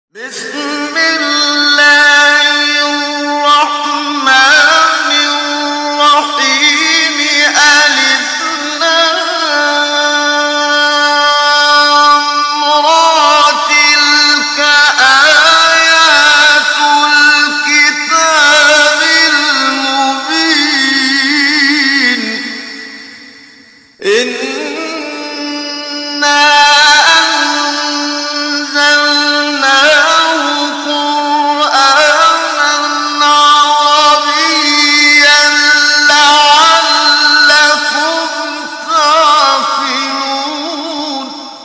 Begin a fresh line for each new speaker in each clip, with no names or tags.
بسم الله الرحمن الرحيم ألف لام را تلك آيات الكتاب المبين إنا أنزلناه قرآنا عربيا لعلكم تعقلون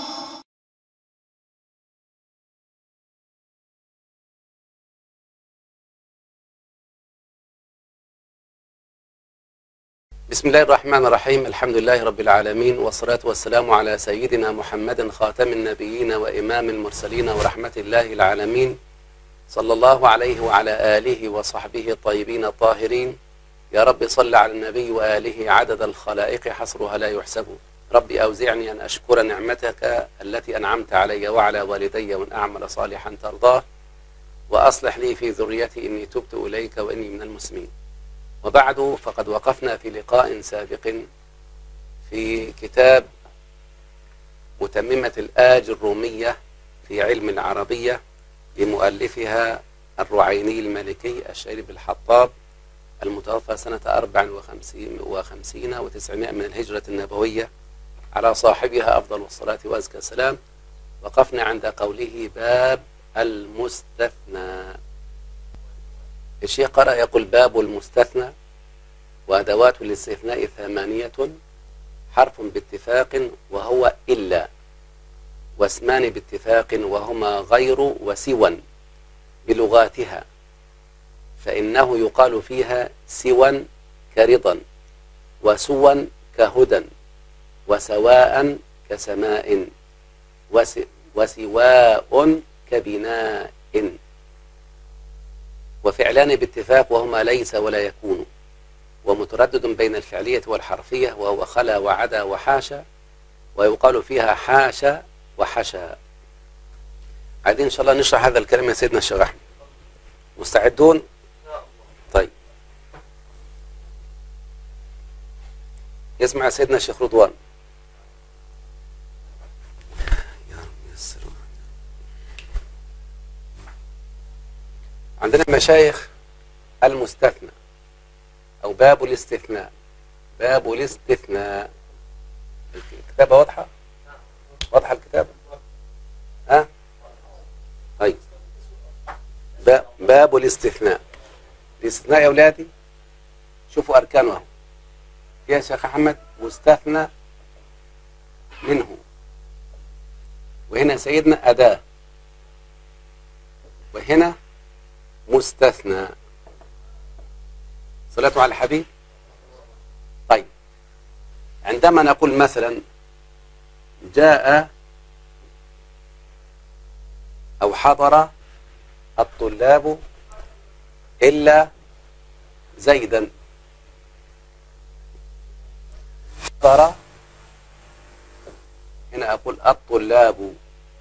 بسم الله الرحمن الرحيم الحمد لله رب العالمين والصلاة والسلام على سيدنا محمد خاتم النبيين وإمام المرسلين ورحمة الله العالمين صلى الله عليه وعلى آله وصحبه الطيبين الطاهرين يا رب صل على النبي وآله عدد الخلائق حصرها لا يحسب ربي أوزعني أن أشكر نعمتك التي أنعمت علي وعلى والدي وأن أعمل صالحا ترضاه وأصلح لي في ذريتي إني تبت إليك وإني من المسلمين وبعد فقد وقفنا في لقاء سابق في كتاب متممة الآج الرومية في علم العربية لمؤلفها الرعيني المالكي الشهير بالحطاب المتوفى سنة 54 وخمسين وتسعمائة من الهجرة النبوية على صاحبها أفضل الصلاة وأزكى السلام وقفنا عند قوله باب المستثنى الشيخ قرأ يقول باب المستثنى وأدوات الاستثناء ثمانية حرف باتفاق وهو إلا واسمان باتفاق وهما غير وسوى بلغاتها فإنه يقال فيها سوى كرضا وسوى كهدى وسواء كسماء وس وسواء كبناء وفعلان باتفاق وهما ليس ولا يكون ومتردد بين الفعلية والحرفية وهو خلا وعدا وحاشا ويقال فيها حاشا وحشا عايزين إن شاء الله نشرح هذا الكلام يا سيدنا الشيخ أحمد مستعدون؟ طيب يسمع سيدنا الشيخ رضوان يا رب يسر عندنا مشايخ المستثنى أو باب الاستثناء باب الاستثناء الكتابة واضحة؟ واضحة الكتابة؟ ها؟ طيب با- باب الاستثناء الاستثناء يا أولادي شوفوا أركانه أهو يا شيخ أحمد مستثنى منه وهنا سيدنا أداة وهنا مستثنى صلاة على الحبيب طيب عندما نقول مثلا جاء أو حضر الطلاب إلا زيدا حضر هنا أقول الطلاب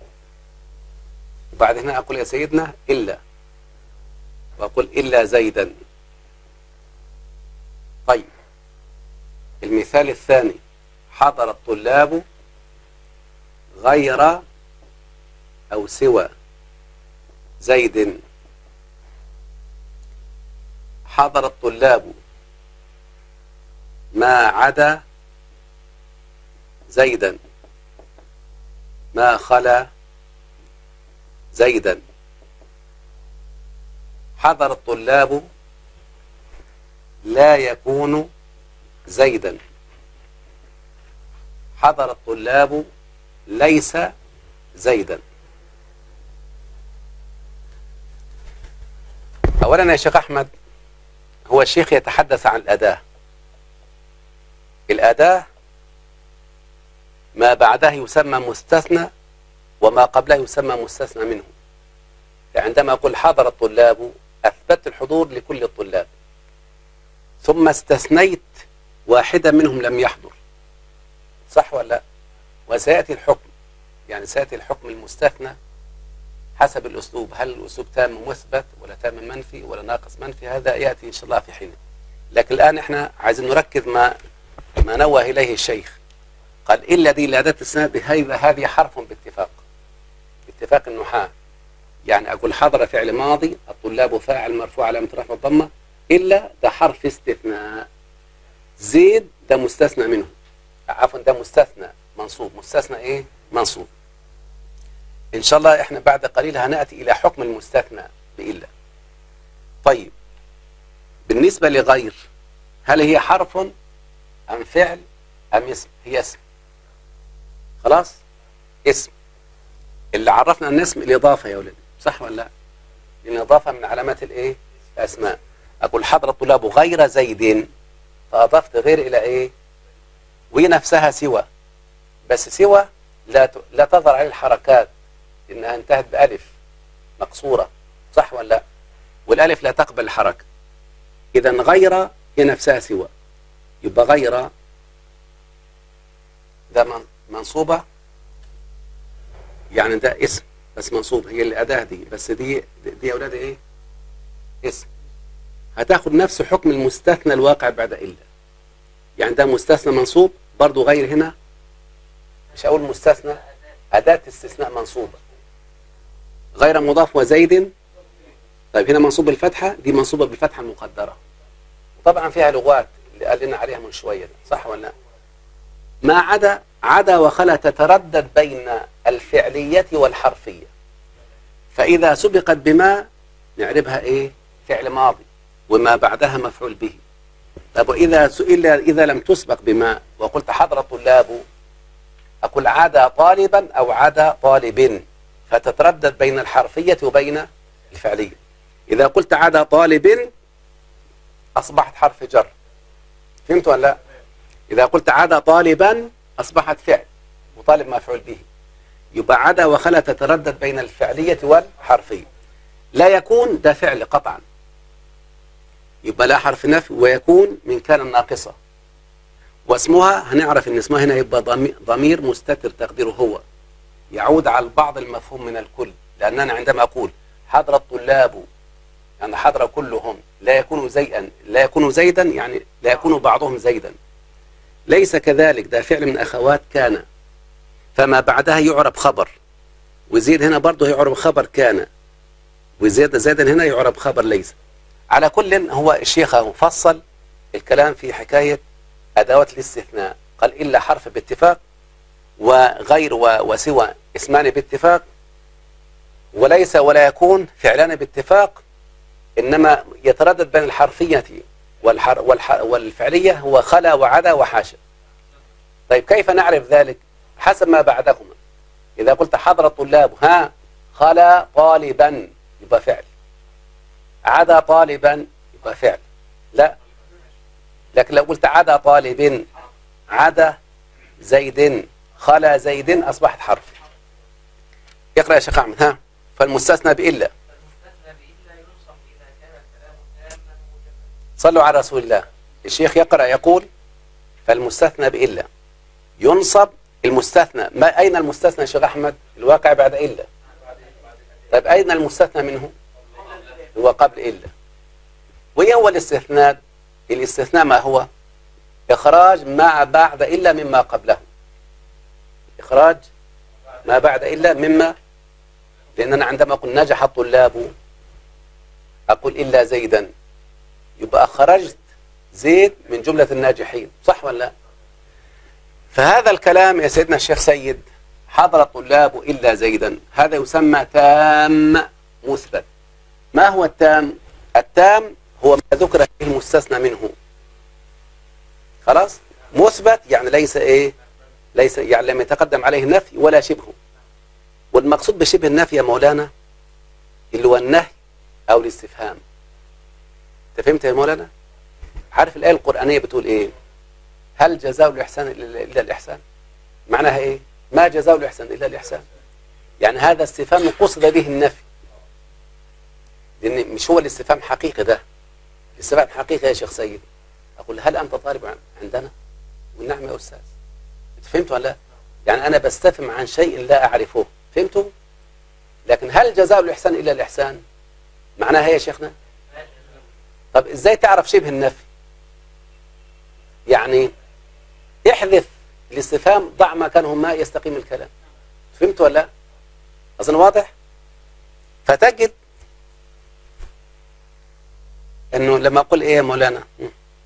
وبعد هنا أقول يا سيدنا إلا وأقول إلا زيدا طيب المثال الثاني حضر الطلاب غير أو سوى زيد حضر الطلاب ما عدا زيدا ما خلا زيدا حضر الطلاب لا يكون زيدا حضر الطلاب ليس زيدا أولا يا شيخ أحمد هو الشيخ يتحدث عن الأداة الأداة ما بعدها يسمى مستثنى وما قبله يسمى مستثنى منه عندما أقول حضر الطلاب أثبت الحضور لكل الطلاب ثم استثنيت واحدة منهم لم يحضر صح ولا لا وسيأتي الحكم يعني سيأتي الحكم المستثنى حسب الأسلوب هل الأسلوب تام مثبت ولا تام منفي ولا ناقص منفي هذا يأتي إن شاء الله في حينه لكن الآن إحنا عايزين نركز ما ما نوه إليه الشيخ قال إلا دي لأداة السند هذا هذه حرف باتفاق باتفاق النحاة يعني أقول حضر فعل ماضي الطلاب فاعل مرفوع علامة رفع الضمة إلا ده حرف استثناء زيد ده مستثنى منه عفوا ده مستثنى منصوب مستثنى إيه منصوب إن شاء الله إحنا بعد قليل هنأتي إلى حكم المستثنى بإلا طيب بالنسبة لغير هل هي حرف أم فعل أم اسم هي اسم خلاص اسم اللي عرفنا أن اسم الإضافة يا ولد صح ولا لا الإضافة من علامات الإيه الأسماء أقول حضر الطلاب غير زيد فأضفت غير إلى إيه وهي نفسها سوى بس سوى لا ت... لا تظهر عليه الحركات إنها انتهت بألف مقصورة صح ولا لا والألف لا تقبل الحركة إذا غير هي نفسها سوى يبقى غير ده من- منصوبة يعني ده اسم بس منصوب هي الأداة دي بس دي دي يا أولاد إيه اسم هتاخد نفس حكم المستثنى الواقع بعد إلا يعني ده مستثنى منصوب برضو غير هنا مش هقول مستثنى أداة استثناء منصوبة غير مضاف وزيد طيب هنا منصوب بالفتحة دي منصوبة بالفتحة المقدرة طبعا فيها لغات اللي قال لنا عليها من شوية دي صح ولا لا ما عدا عدا وخلا تتردد بين الفعلية والحرفية فإذا سبقت بما نعربها إيه فعل ماضي وما بعدها مفعول به طب وإذا سئل إذا لم تسبق بما وقلت حضر الطلاب أقول عدا طالبا أو عدا طالب فتتردد بين الحرفية وبين الفعلية إذا قلت عدا طالب أصبحت حرف جر فهمت ولا لا إذا قلت عدا طالبا أصبحت فعل وطالب مفعول به يبقى عدا وخلا تتردد بين الفعلية والحرفية لا يكون ده فعل قطعا يبقى لا حرف نفي ويكون من كان الناقصة واسمها هنعرف ان اسمها هنا يبقى ضمي- ضمير مستتر تقديره هو يعود على البعض المفهوم من الكل لأننا عندما أقول حضر الطلاب يعني حضر كلهم لا يكون زيئا لا يكون زيدا يعني لا يكون بعضهم زيدا ليس كذلك ده فعل من أخوات كان فما بعدها يعرب خبر وزيد هنا برضه يعرب خبر كان وزيد زيدا هنا يعرب خبر ليس على كل هو الشيخ أهو فصل الكلام في حكاية أدوات الاستثناء قال إلا حرف باتفاق وغير و- وسوى اسمان باتفاق وليس ولا يكون فعلان باتفاق إنما يتردد بين الحرفية والحر والح والفعلية هو خلا وعدا وحاشا طيب كيف نعرف ذلك حسب ما بعدهما إذا قلت حضر الطلاب ها خلا طالبا يبقى فعل عدا طالبا يبقى فعل لا لكن لو قلت عدا طالب عدا زيد خلا زيد أصبحت حرف اقرأ يا شيخ أحمد ها فالمستثنى بإلا
المستثنى بإلا ينصب إذا كان الكلام تاما موجبا
صلوا على رسول الله الشيخ يقرأ يقول فالمستثنى بإلا ينصب المستثنى ما أين المستثنى يا شيخ أحمد الواقع بعد إلا طيب أين المستثنى منه هو قبل إلا وإيه هو الاستثناء الاستثناء ما هو إخراج ما بعد إلا مما قبله إخراج ما بعد إلا مما لأننا عندما أقول نجح الطلاب أقول إلا زيدا يبقى خرجت زيد من جملة الناجحين صح ولا لا فهذا الكلام يا سيدنا الشيخ سيد حضر الطلاب إلا زيدا هذا يسمى تام مثبت ما هو التام التام هو ما ذكر فيه المستثنى منه خلاص مثبت يعني ليس ايه ليس يعني لم يتقدم عليه نفي ولا شبهه والمقصود بشبه النفي يا مولانا اللي هو النهي او الاستفهام انت فهمت يا مولانا عارف الايه القرانيه بتقول ايه هل جزاء الاحسان الا إلا الاحسان معناها ايه ما جزاء الاحسان الا الاحسان يعني هذا استفهام قصد به النفي لان مش هو الاستفهام حقيقي ده الاستفهام حقيقي يا شيخ سيد اقول هل انت طالب عن- عندنا والنعم يا استاذ انت فهمت ولا لا يعني انا بستفهم عن شيء لا اعرفه فهمتوا لكن هل جزاء الإحسان إلا الإحسان معناها هي يا شيخنا طب إزاي تعرف شبه النفي يعني احذف الاستفهام ضع مكانه ما يستقيم الكلام فهمت ولا لا أظن واضح فتجد انه لما اقول ايه يا مولانا م.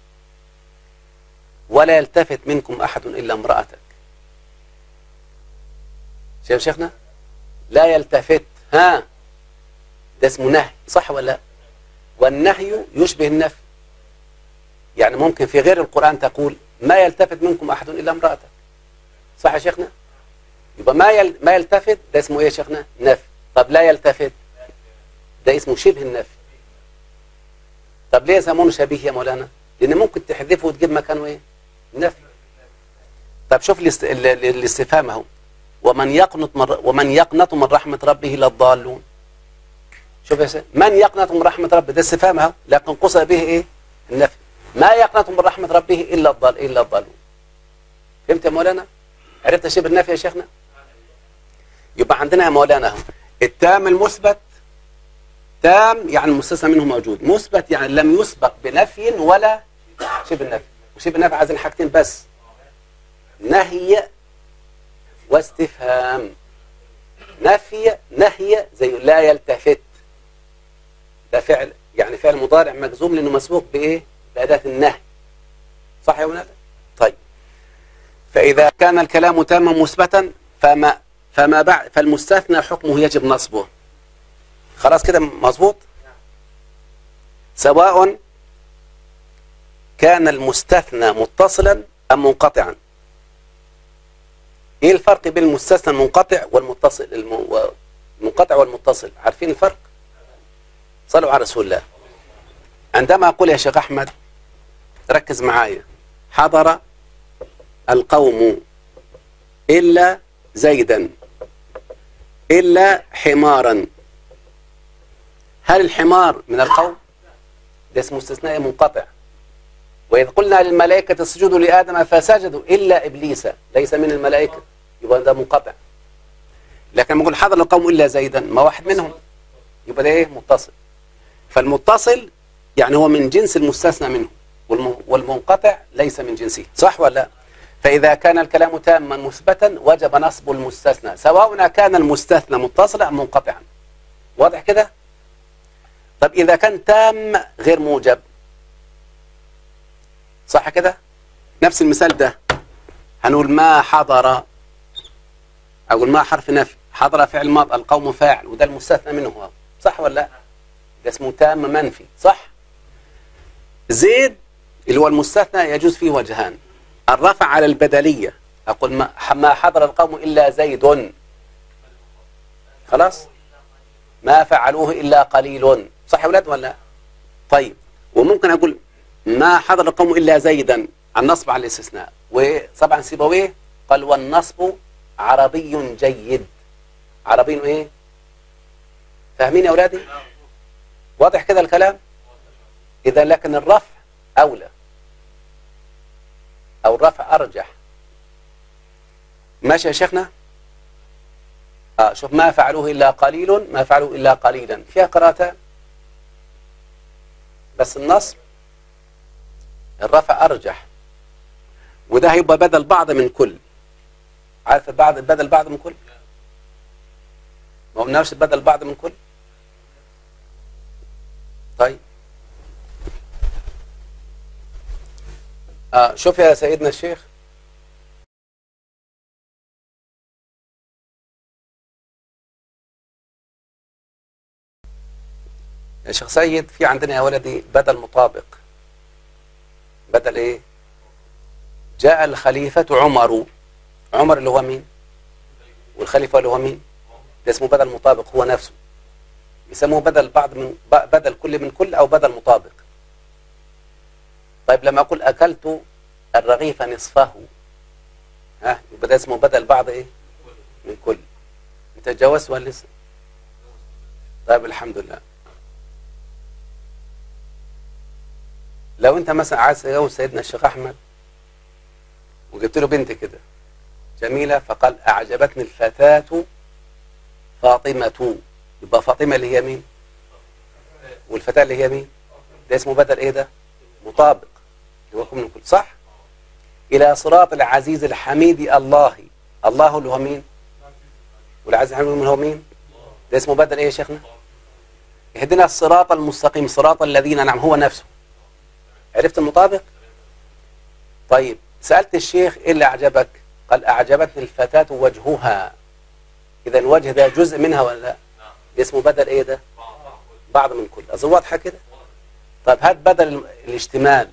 ولا يلتفت منكم احد الا امراتك شايف شيخنا لا يلتفت ها ده اسمه نهي صح ولا لا والنهي يشبه النفي يعني ممكن في غير القرآن تقول ما يلتفت منكم أحد إلا امرأتك صح يا شيخنا يبقى ما يل... ما يلتفت ده اسمه ايه يا شيخنا نفي طب لا يلتفت ده اسمه شبه النفي طب ليه يسمونه شبيه يا مولانا لان ممكن تحذفه وتجيب مكانه ايه نفي طب شوف الاست... ال- ال- الاستفهام اهو ومن يقنط من... ومن يقنط من رحمه ربه الا الضالون شوف يا سيدي من يقنط من رحمه ربه ده استفهام اهو لكن قصد به ايه النفي ما يقنط من رحمه ربه الا الضال الا الضالون فهمت يا مولانا عرفت شبه النفي يا شيخنا يبقى عندنا يا مولانا اهو التام المثبت تام يعني المستثنى منه موجود مثبت يعني لم يسبق بنفي ولا شبه النفي وشبه النفي عايزين حاجتين بس نهي واستفهام نفي نهي زي لا يلتفت ده فعل يعني فعل مضارع مجزوم لانه مسبوق بايه باداه النهي صح يا ولاد طيب فاذا كان الكلام تاما مثبتا فما فما بعد فالمستثنى حكمه يجب نصبه خلاص كده مظبوط سواء كان المستثنى متصلا ام منقطعا ايه الفرق بين المستثنى المنقطع والمتصل الم- المنقطع والمتصل عارفين الفرق صلوا على رسول الله عندما اقول يا شيخ احمد ركز معايا حضر القوم الا زيدا الا حمارا هل الحمار من القوم ده اسمه استثناء منقطع وإذ قلنا للملائكة اسجدوا لآدم فسجدوا إلا إبليس ليس من الملائكة يبقى ده منقطع لكن لما نقول حضر القوم إلا زيدا ما واحد منهم يبقى ده إيه متصل فالمتصل يعني هو من جنس المستثنى منه والم- والمنقطع ليس من جنسه صح ولا لا فإذا كان الكلام تاما مثبتا وجب نصب المستثنى سواء كان المستثنى متصلا أم منقطعا واضح كده طب إذا كان تام غير موجب صح كده نفس المثال ده هنقول ما حضر أقول ما حرف نفي حضر فعل ماض القوم فاعل وده المستثنى منه هو. صح ولا لا ده اسمه تام منفي صح زيد اللي هو المستثنى يجوز فيه وجهان الرفع على البدلية أقول ما ما حضر القوم إلا زيد خلاص ما فعلوه إلا قليل صح يا ولاد ولا لا؟ طيب وممكن أقول ما حضر القوم إلا زيدا النصب على الاستثناء وطبعا سيبويه قال والنصب عربي جيد عربي ايه فاهمين يا أولادي واضح كده الكلام إذا لكن الرفع أولى أو الرفع أرجح ماشي يا شيخنا آه شوف ما فعلوه إلا قليل ما فعلوه إلا قليلا فيها قراءتان بس النصب الرفع أرجح وده هيبقى بدل بعض من كل عارف بعض بدل بعض من كل ما قلناش بدل بعض من كل طيب آه شوف يا سيدنا الشيخ يا شيخ سيد في عندنا يا ولدي بدل مطابق بدل ايه جاء الخليفة عمر عمر اللي هو مين والخليفة اللي هو مين ده اسمه بدل مطابق هو نفسه يسموه بدل بعض من ب- بدل كل من كل او بدل مطابق طيب لما اقول اكلت الرغيف نصفه ها يبقى ده اسمه بدل بعض ايه من كل انت تجاوزت ولا لسه طيب الحمد لله لو انت مثلا عايز تجوز سيدنا الشيخ احمد وجبت له بنت كده جميله فقال اعجبتني الفتاه فاطمة يبقى فاطمة اللي هي مين والفتاة اللي هي مين ده اسمه بدل ايه ده مطابق اللي هو من كل صح الى صراط العزيز الحميد الله الله اللي هو مين والعزيز الحميد هو مين ده اسمه بدل ايه يا شيخنا اهدنا الصراط المستقيم صراط الذين نعم هو نفسه عرفت المطابق طيب سألت الشيخ ايه اللي اعجبك قال اعجبتني الفتاة وجهها اذا الوجه ده جزء منها ولا لا ده اسمه بدل ايه ده بعض من كل اظن واضحه كده طيب هات بدل ال- الاشتمال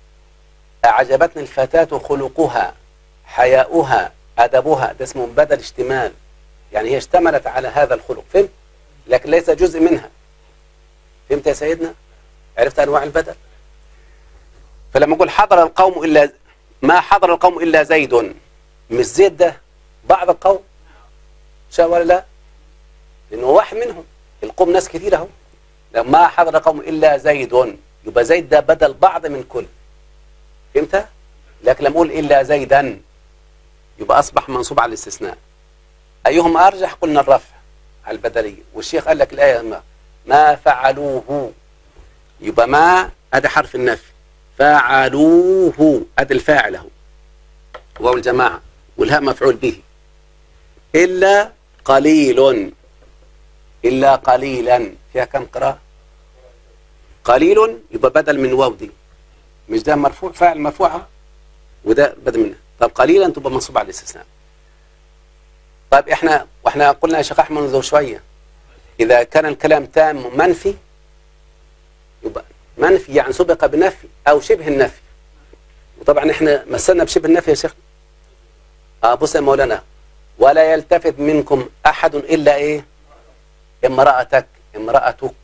اعجبتني الفتاة خلقها حياؤها ادبها ده اسمه بدل اشتمال يعني هي اشتملت على هذا الخلق فهمت لكن ليس جزء منها فهمت يا سيدنا عرفت انواع البدل فلما اقول حضر القوم الا ما حضر القوم الا زيد مش زيد ده بعض القوم شاء ولا لا لانه واحد منهم القوم ناس كثير اهو لو ما حضر قوم الا زيد يبقى زيد ده بدل بعض من كل فهمت لكن لما اقول الا زيدا يبقى اصبح منصوب على الاستثناء ايهم ارجح قلنا الرفع على البدليه والشيخ قال لك الايه ما ما فعلوه يبقى ما ادي حرف النفي فعلوه ادي الفاعل اهو واو الجماعه والهاء مفعول به الا قليل إلا قليلا فيها كم قراءة قليل يبقى بدل من واو دي مش ده مرفوع فاعل مرفوعة وده بدل منها طب قليلا تبقى منصوب على الاستثناء طيب احنا واحنا قلنا يا شيخ احمد منذ شويه اذا كان الكلام تام منفي يبقى منفي يعني سبق بنفي او شبه النفي وطبعا احنا مثلنا بشبه النفي يا شيخ اه بص يا مولانا ولا يلتفت منكم احد الا ايه امرأتك امرأتك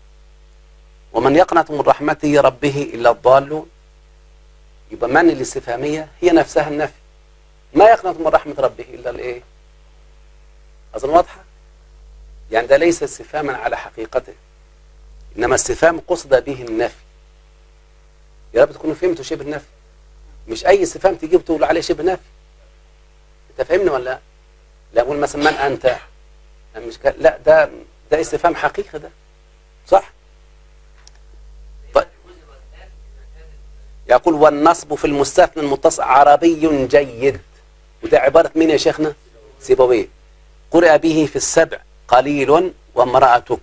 ومن يقنط من رحمته ربه إلا الضال يبقى من الاستفهامية هي نفسها النفي ما يقنط من رحمة ربه إلا الإيه أظن واضحة يعني ده ليس استفهاما على حقيقته إنما استفهام قصد به النفي يا رب تكونوا فهمتوا شبه النفي مش أي استفهام تجيب تقول عليه شبه نفي أنت فاهمني ولا لا؟ لا أقول مثلا من أنت مش ك... لا ده ده استفهام حقيقي ده صح طيب يقول والنصب في المستثنى المتصل عربي جيد وده عبارة مين يا شيخنا سيبويه قرأ به في السبع قليل وامرأتك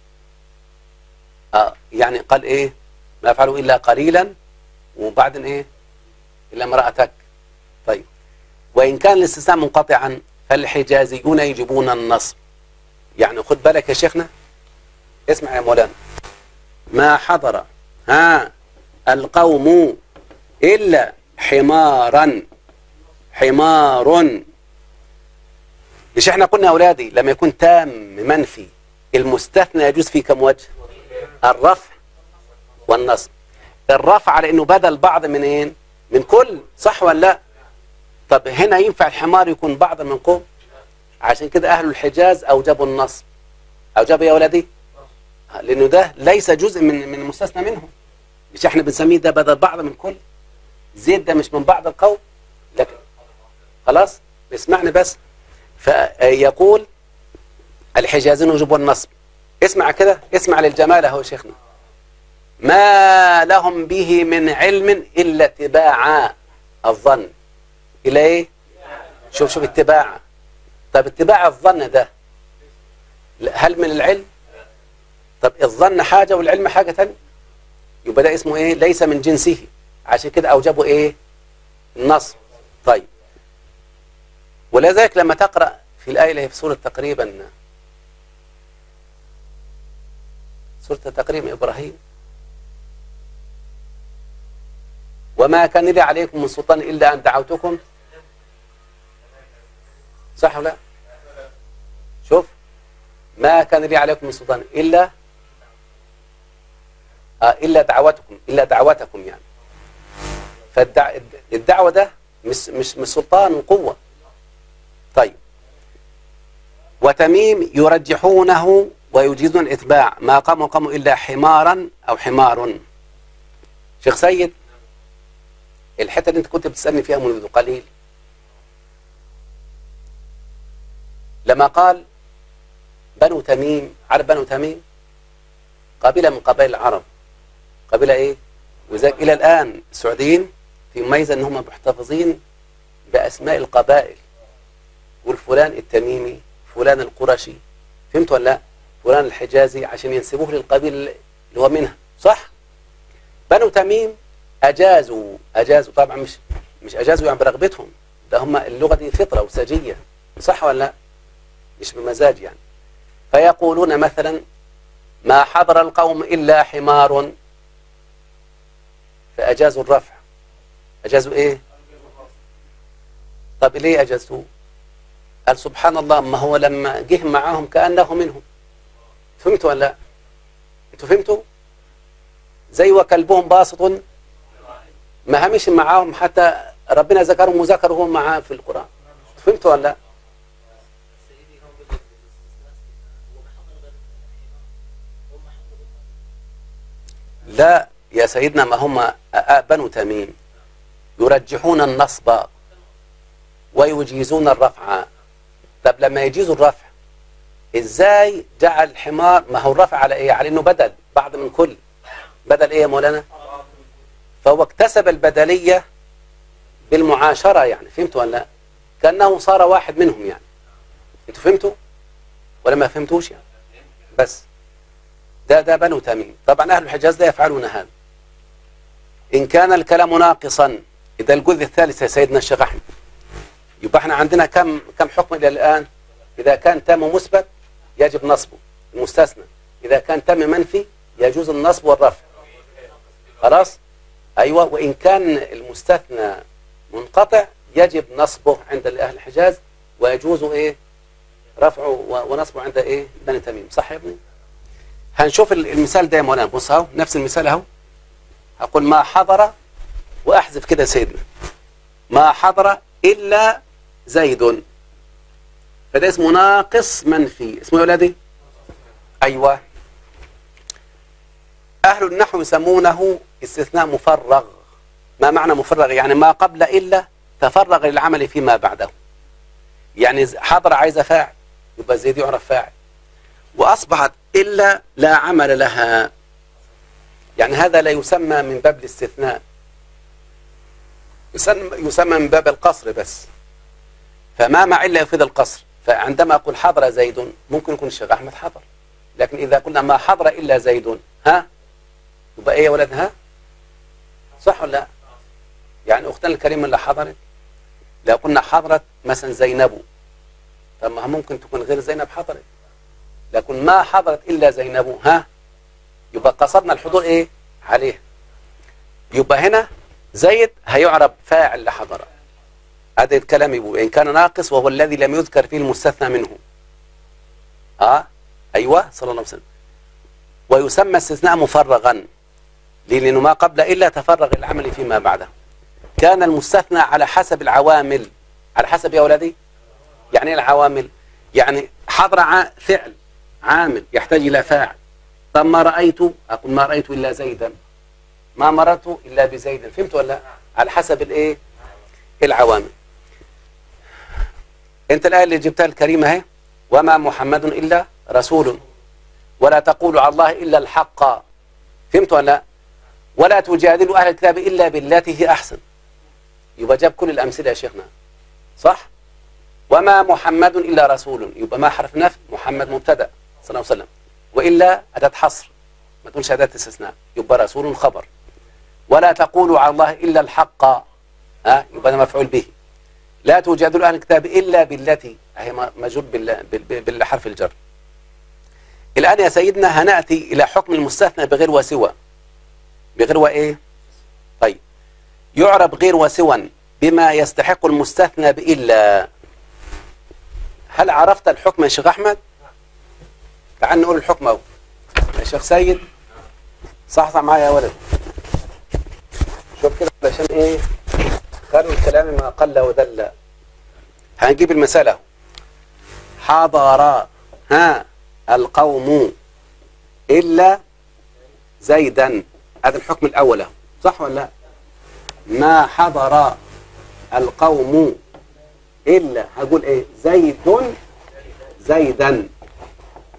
آه يعني قال ايه ما يفعلوا إلا قليلا وبعدين ايه إلا امرأتك طيب وإن كان الاستثناء منقطعا فالحجازيون يجبون النصب يعني خد بالك يا شيخنا اسمع يا مولانا ما حضر ها القوم إلا حمارا حمار مش احنا قلنا يا أولادي لما يكون تام منفي المستثنى يجوز فيه كم وجه الرفع والنصب الرفع على انه بدل بعض من ايه من كل صح ولا لا طب هنا ينفع الحمار يكون بعض من قوم عشان كده أهل الحجاز أوجبوا النصب أوجبوا يا ولدي لأنه ده ليس جزء من من المستثنى منه مش احنا بنسميه ده بدل بعض من كل زيد ده مش من بعض القوم لكن خلاص اسمعني بس فيقول الحجازين يوجبوا النصب اسمع كده اسمع للجمال اهو يا شيخنا ما لهم به من علم إلا اتباع الظن إلى إيه شوف شوف اتباع طب اتباع الظن ده هل من العلم طب الظن حاجة والعلم حاجة تانية يبقى ده اسمه ايه ليس من جنسه عشان كده اوجبوا ايه النصب طيب ولذلك لما تقرأ في الآية اللي هي في سورة تقريبا سورة تقريبا إبراهيم وما كان لي عليكم من سلطان إلا أن دعوتكم صح ولا شوف ما كان لي عليكم من سلطان إلا آه إلا دعوتكم إلا دعوتكم يعني فالدعوة ده مش مش مش سلطان وقوة طيب وتميم يرجحونه ويجيزون الإتباع ما قاموا قاموا إلا حمارا أو حمار شيخ سيد الحتة اللي أنت كنت بتسألني فيها منذ قليل لما قال بنو تميم عارف بنو تميم قبيلة من قبائل العرب قبيلة ايه وذلك الى الان السعوديين في ميزة ان هم محتفظين باسماء القبائل والفلان التميمي فلان القرشي فهمت ولا لا فلان الحجازي عشان ينسبوه للقبيل اللي هو منها صح بنو تميم اجازوا اجازوا طبعا مش مش اجازوا يعني برغبتهم ده هم اللغه دي فطره وسجيه صح ولا لا مش بمزاج يعني فيقولون مثلا ما حضر القوم الا حمار فاجازوا الرفع اجازوا ايه طب ليه اجازوه قال سبحان الله ما هو لما جه معاهم كانه منهم فهمتوا ولا لا انتوا فهمتوا زي وكلبهم باسط ما همش معاهم حتى ربنا ذكرهم وذكرهم معاه في القرآن فهمتوا ولا لا
سيدي هم بالاستثناء هو ما حضر غير الحمار هم حضروا
لا يا سيدنا ما هم آ- بنو تميم يرجحون النصب ويجيزون الرفع طب لما يجيزوا الرفع ازاي جعل الحمار ما هو الرفع على ايه على انه بدل بعض من كل بدل ايه يا مولانا فهو اكتسب البدلية بالمعاشرة يعني فهمتوا ولا لا كأنه صار واحد منهم يعني انتوا فهمتوا ولا ما فهمتوش يعني بس ده ده بنو تميم طبعا أهل الحجاز لا يفعلون هذا إن كان الكلام ناقصا إذا الجزء الثالث يا سيدنا الشيخ أحمد يبقى احنا عندنا كم كم حكم إلى الآن إذا كان تم مثبت يجب نصبه المستثنى إذا كان تم منفي يجوز النصب والرفع خلاص أيوة وإن كان المستثنى منقطع يجب نصبه عند أهل الحجاز ويجوز إيه رفعه و- ونصبه عند إيه بني تميم صح يا ابني هنشوف ال- المثال ده يا مولانا بص اهو نفس المثال اهو هقول ما حضر واحذف كده يا سيدنا ما حضر الا زيد فده اسمه ناقص منفي اسمه يا ولادي ايوه اهل النحو يسمونه استثناء مفرغ ما معنى مفرغ يعني ما قبل الا تفرغ للعمل فيما بعده يعني ز- حضر عايزه فاعل يبقى زيد يعرف فاعل وأصبحت إلا لا عمل لها يعني هذا لا يسمى من باب الاستثناء يسمى, يسمى من باب القصر بس فما مع إلا يفيد القصر فعندما أقول حضر زيد ممكن يكون الشيخ أحمد حضر لكن إذا قلنا ما حضر إلا زيد ها يبقى إيه يا ولد ها صح ولا لا يعني أختنا الكريمة اللي حضرت لو قلنا حضرت مثلا زينب طب ما ممكن تكون غير زينب حضرت لكن ما حضرت إلا زينب ها يبقى قصدنا الحضور إيه عليه يبقى هنا زيد هيعرب فاعل لحضر هذا الكلام يقول إن كان ناقص وهو الذي لم يذكر فيه المستثنى منه ها أيوة صلى الله عليه وسلم ويسمى استثناء مفرغا ليه؟ لأنه ما قبل إلا تفرغ العمل فيما بعده كان المستثنى على حسب العوامل على حسب يا أولادي يعني إيه العوامل يعني حضر ع- فعل عامل يحتاج إلى فاعل طب ما رأيت أقول ما رأيت إلا زيدا ما مررت إلا بزيد فهمت ولا لا؟ على حسب الإيه العوامل أنت الآية اللي جبتها الكريمة اهي وما محمد إلا رسول ولا تقولوا على الله إلا الحق فهمت ولا لا؟ ولا تجادلوا أهل الكتاب إلا بالتي هي أحسن يبقى جاب كل الأمثلة يا شيخنا صح؟ وما محمد إلا رسول يبقى ما حرف نفي محمد مبتدأ صلى الله عليه وسلم وإلا أداة حصر ما تقولش أداة استثناء يبقى رسول خبر ولا تقولوا على الله إلا الحق ها يبقى ده مفعول به لا تجادلوا أهل الكتاب إلا بالتي هي مجرور بال- بال- بالحرف الجر الآن يا سيدنا هنأتي إلى حكم المستثنى بغير وسوى بغير وإيه طيب يعرب غير وسوى بما يستحق المستثنى بإلا هل عرفت الحكم يا شيخ أحمد تعال نقول الحكم أهو يا شيخ سيد صح صح معايا يا ولد شوف كده علشان ايه خير الكلام ما قل ودل هنجيب المسألة حضر ها القوم إلا زيدا هذا الحكم الأول أهو. صح ولا لا ما حضر القوم إلا هقول إيه زيد زيدا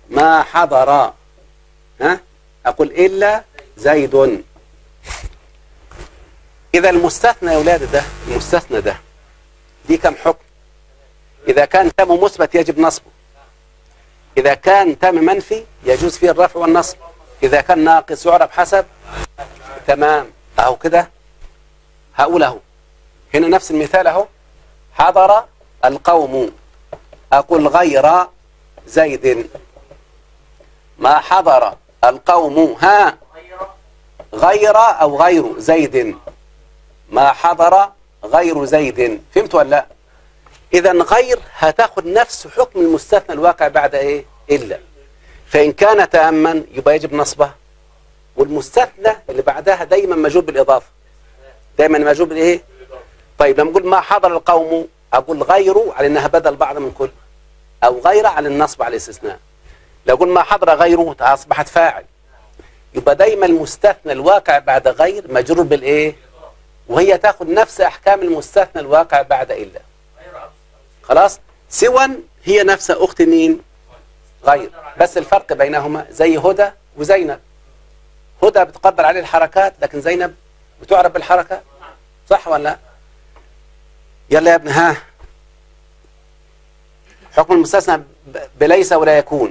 ما حضر ها أقول إلا زيد إذا المستثنى يا أولاد ده المستثنى ده دي كم حكم إذا كان تم مثبت يجب نصبه إذا كان تم منفي يجوز فيه الرفع والنصب إذا كان ناقص يعرف حسب تمام أهو كده هقول أهو هنا نفس المثال أهو حضر القوم أقول غير زيد ما حضر القوم ها غير أو غير زيد ما حضر غير زيد فهمت ولا لا إذا غير هتاخد نفس حكم المستثنى الواقع بعد إيه إلا فإن كان تاما يبقى يجب نصبه والمستثنى اللي بعدها دايما مجوب بالإضافة دايما مجوب بالإيه طيب لما أقول ما حضر القوم أقول غيره على إنها بدل بعض من كل أو غير على النصب على الاستثناء لو قلنا ما حضر غيره أصبحت فاعل يبقى دايما المستثنى الواقع بعد غير مجرور بالإيه وهي تاخد نفس أحكام المستثنى الواقع بعد إلا خلاص سوى هي نفس أخت مين غير بس الفرق بينهما زي هدى وزينب هدى بتقدر عليه الحركات لكن زينب بتعرف بالحركة صح ولا لا يلا يا ابن ها حكم المستثنى ب- بليس ولا يكون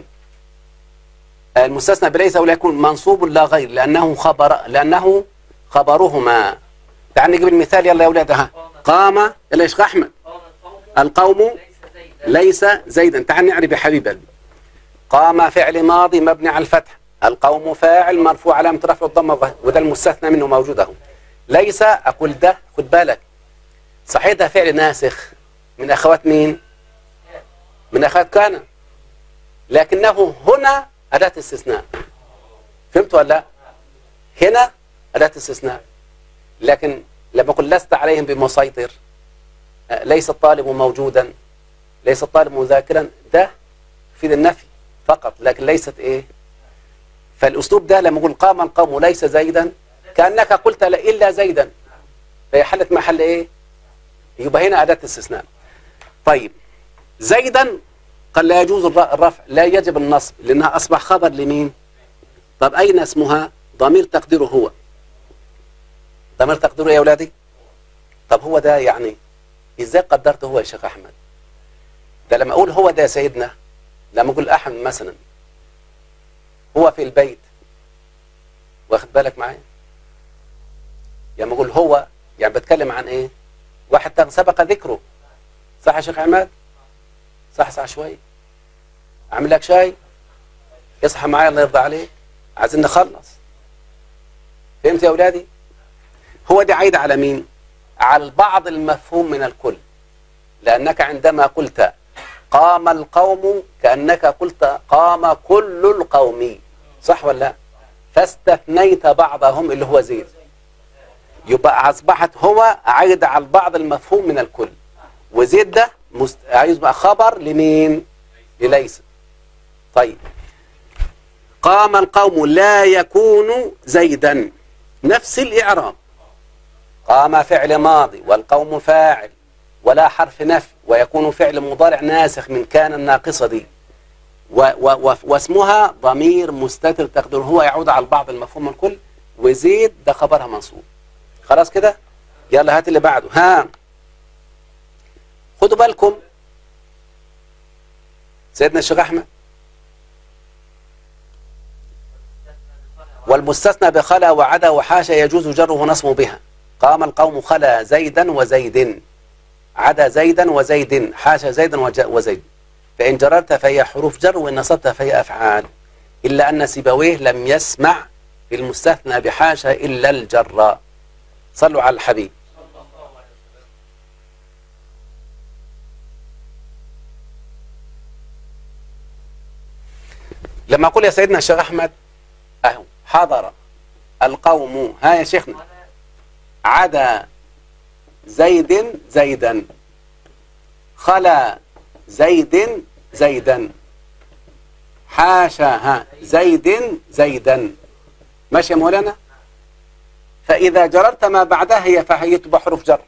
المستثنى بليس ولا يكون منصوب لا غير لأنه خبر لأنه خبرهما تعال نجيب المثال يلا يا أولاد ها قام يلا يا شيخ أحمد
قام القوم
القوم
ليس زيدا
ليس زيدا تعال نعرف يا حبيب قلبي قام فعل ماضي مبني على الفتح القوم فاعل مرفوع علامة رفع الضمة الظاهرة وده المستثنى منه موجود اهو ليس أقول ده خد بالك صحيح ده فعل ناسخ من أخوات مين من أخوات كان لكنه هنا أداة استثناء فهمت ولا لا هنا أداة استثناء لكن لما أقول لست عليهم بمسيطر آه، ليس الطالب موجودا ليس الطالب مذاكرا ده في النفي فقط لكن ليست ايه فالاسلوب ده لما اقول قام القوم ليس زيدا كانك قلت لا الا زيدا فهي حلت محل ايه يبقى هنا اداه استثناء طيب زيدا قال لا يجوز الر- الرفع لا يجب النصب لانها اصبح خبر لمين طب اين اسمها ضمير تقديره هو ضمير تقديره يا اولادي طب هو ده يعني ازاي قدرته هو يا شيخ احمد ده لما اقول هو ده يا سيدنا لما اقول احمد مثلا هو في البيت واخد بالك معايا لما اقول هو يعني بتكلم عن ايه واحد تغ- سبق ذكره صح يا شيخ عماد صح صح شوي اعمل لك شاي اصحى معايا الله يرضى عليك عايزين نخلص فهمت يا اولادي هو دي عايده على مين على البعض المفهوم من الكل لأنك عندما قلت قام القوم كأنك قلت قام كل القوم صح ولا لا فاستثنيت بعضهم اللي هو زيد يبقى أصبحت هو عايد على البعض المفهوم من الكل وزيد ده مست... عايز بقى خبر لمين لليس طيب قام القوم لا يكون زيدا نفس الإعراب قام فعل ماضي والقوم فاعل ولا حرف نفي ويكون فعل مضارع ناسخ من كان الناقصة دي و و و واسمها ضمير مستتر تقدر هو يعود على البعض المفهوم الكل وزيد ده خبرها منصوب خلاص كده يلا هات اللي بعده ها خدوا بالكم سيدنا الشيخ احمد والمستثنى بخلا وعدا وحاشا يجوز جره ونصبه بها قام القوم خلا زيدا وزيد عدا زيدا وزيد حاشا زيدا وج- وزيد فإن جررت فهي حروف جر وإن نصبت فهي أفعال إلا أن سيبويه لم يسمع في المستثنى بحاشا إلا الجر صلوا على الحبيب لما أقول يا سيدنا الشيخ أحمد أهو حضر القوم ها يا شيخنا عدا زيد زيدا خلا زيد زيدا حاشا ها زيد زيدا ماشي يا مولانا فإذا جررت ما بعدها هي فهي تبقى حروف جر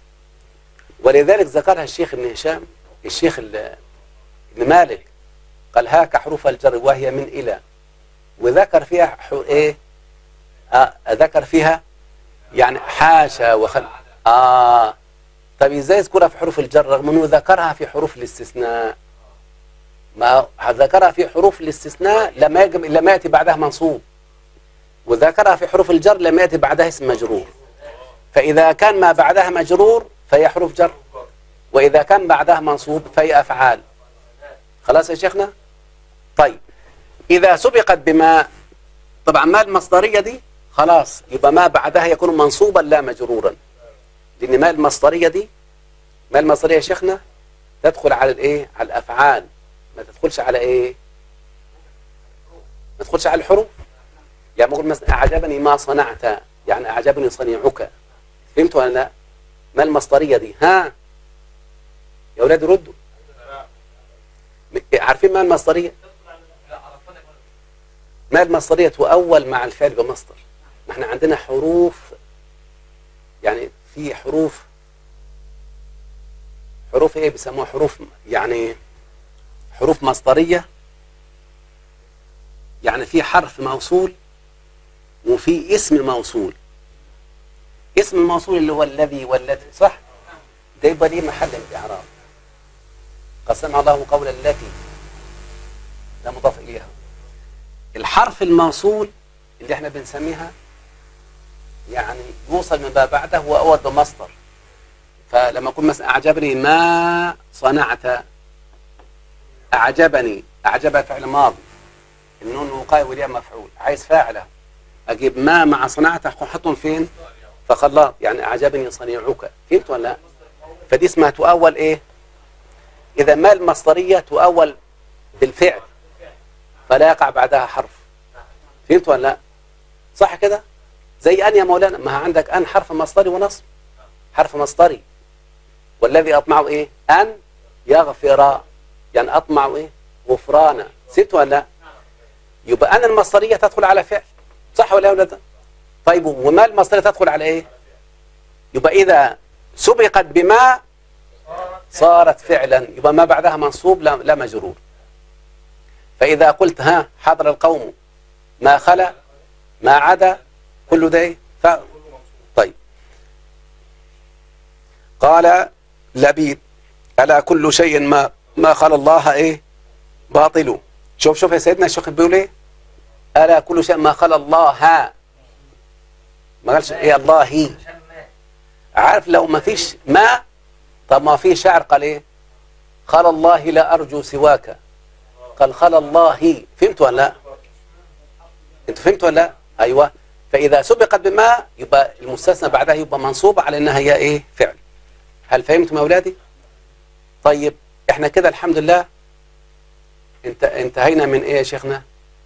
ولذلك ذكرها الشيخ ابن هشام الشيخ ال- ابن مالك قال هاك حروف الجر وهي من إلى وذكر فيها حو إيه آه ذكر فيها يعني حاشا وخل آه طب ازاي يذكرها في حروف الجر رغم انه ذكرها في حروف الاستثناء ما ذكرها في حروف الاستثناء لما يجب لما ياتي بعدها منصوب وذكرها في حروف الجر لما ياتي بعدها اسم مجرور فاذا كان ما بعدها مجرور فهي حروف جر واذا كان بعدها منصوب فهي افعال خلاص يا شيخنا طيب اذا سبقت بما طبعا ما المصدريه دي خلاص يبقى ما بعدها يكون منصوبا لا مجرورا لان ما المصدريه دي ما المصدريه يا شيخنا تدخل على الايه على الافعال ما تدخلش على ايه ما تدخلش على الحروف يعني بقول مثلا اعجبني ما صنعت يعني اعجبني صنيعك فهمت ولا لا ما المصدريه دي ها يا اولاد ردوا عارفين ما المصدريه ما المصدريه تؤول مع الفعل بمصدر ما احنا عندنا حروف يعني في حروف حروف ايه بيسموها حروف يعني حروف مصدرية يعني في حرف موصول وفي اسم موصول اسم الموصول اللي هو الذي والتي صح ده يبقى ليه محل الاعراب قد سمع الله قول التي لا مضاف اليها الحرف الموصول اللي احنا بنسميها يعني يوصل من ما بعده واول بمصدر فلما اقول مثلا اعجبني ما صنعت اعجبني اعجب فعل ماضي النون وقاية والياء مفعول عايز فاعله اجيب ما مع صنعت احطهم فين فخلاط يعني اعجبني صنيعك فهمت ولا لا فدي اسمها تؤول ايه اذا ما المصدريه تؤول بالفعل فلا يقع بعدها حرف فهمت ولا لا صح كده زي ان يا مولانا ما عندك ان حرف مصدري ونصب حرف مصدري والذي اطمع ايه ان يغفر يعني اطمع ايه غفرانا ست ولا لا يبقى انا المصدريه تدخل على فعل صح ولا لا طيب وما المصدريه تدخل على ايه يبقى اذا سبقت بما صارت فعلا يبقى ما بعدها منصوب لا, لا مجرور فاذا قلت ها حضر القوم ما خلا ما عدا كل ده ايه ف... طيب قال لبيد ألا كل شيء ما ما خلا الله ايه باطل شوف شوف يا سيدنا الشيخ بيقول ايه ألا كل شيء ما خلا الله ما قالش ايه الله عارف لو ما فيش ما طب ما في شعر قال ايه خلا الله لا أرجو سواك قال خلا الله فهمت ولا لا انتوا فهمتوا ولا لا ايوه فاذا سبقت بما يبقى المستثنى بعدها يبقى منصوبه على انها هي ايه فعل هل فهمتم يا اولادي طيب احنا كده الحمد لله انت انتهينا من ايه يا شيخنا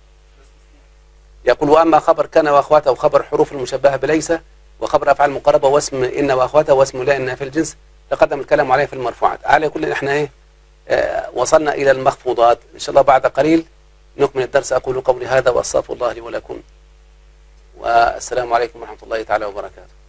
يقول واما خبر كان واخواته وخبر حروف المشبهه بليس وخبر افعال مقربه واسم ان واخواته واسم لا ان في الجنس تقدم الكلام عليه في المرفوعات على كل احنا ايه آه وصلنا الى المخفوضات ان شاء الله بعد قليل نكمل الدرس اقول قولي هذا واستغفر الله لي ولكم والسلام عليكم ورحمه الله تعالى وبركاته